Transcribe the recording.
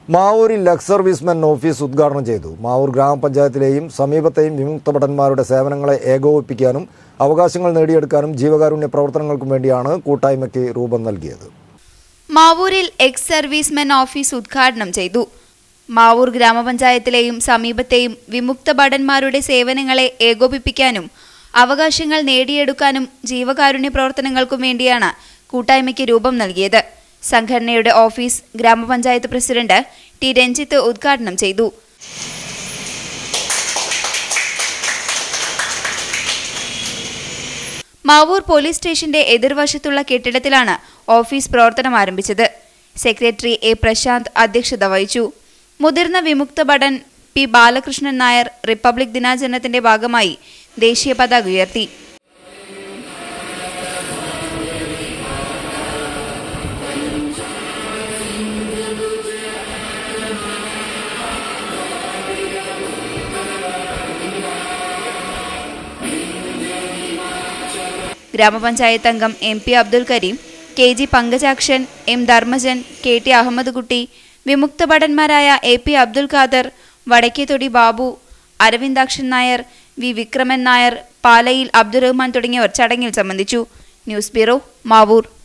മാവൂരിൽ lux servicemen office ഉദ്ഘാടനം ചെയ്തു മാവൂർ ഗ്രാമപഞ്ചായത്തിലെയും സമീപത്തെയും വിമുക്ത ഭടന്മാരുടെ സേവനങ്ങളെ ഏകോപിപ്പിക്കാനും അവകാശങ്ങൾ നേടിയെടുക്കാനും ജീവകാരുണ്യ പ്രവർത്തനങ്ങൾക്കും വേണ്ടിയാണ് കൂട്ടായ്മയ്ക്ക് രൂപം നൽകിയത് മാവൂരിൽ എക്സ് സർവീസ്മെൻ ഓഫീസ് ഉദ്ഘാടനം ചെയ്തു മാവൂർ ഗ്രാമപഞ്ചായത്തിലെയും സമീപത്തെയും വിമുക്ത ഭടന്മാരുടെ സേവനങ്ങളെ ഏകോപിപ്പിക്കാനും അവകാശങ്ങൾ നേടിയെടുക്കാനും ജീവകാരുണ്യ പ്രവർത്തനങ്ങൾക്കും വേണ്ടിയാണ് കൂട്ടായ്മയ്ക്ക് രൂപം നൽകിയത് സംഘടനയുടെ ഓഫീസ് ഗ്രാമപഞ്ചായത്ത് പ്രസിഡന്റ് ടി രഞ്ജിത്ത് ഉദ്ഘാടനം ചെയ്തു മാവൂർ പോലീസ് സ്റ്റേഷന്റെ എതിർവശത്തുള്ള കെട്ടിടത്തിലാണ് ഓഫീസ് പ്രവർത്തനം ആരംഭിച്ചത് സെക്രട്ടറി എ പ്രശാന്ത് അധ്യക്ഷത വഹിച്ചു മുതിർന്ന വിമുക്ത ഭടൻ പി ബാലകൃഷ്ണൻ നായർ റിപ്പബ്ലിക് ദിനാചരണത്തിന്റെ ഭാഗമായി ദേശീയ പതാക ഉയർത്തി ഗ്രാമപഞ്ചായത്ത് അംഗം M P Abdul Karim K G Pankajakshan M Dharmajan K T Ahmed Kutty വിമുക്ത ഭടന്മാരായ A P Abdul Khader Vadakkethodi Babu Aravindakshan Nair V Vikraman Nair പാലയിൽ അബ്ദുറഹ്മാൻ തുടങ്ങിയവർ ചടങ്ങിൽ സംബന്ധിച്ചു ന്യൂസ് ബ്യൂറോ മാവൂർ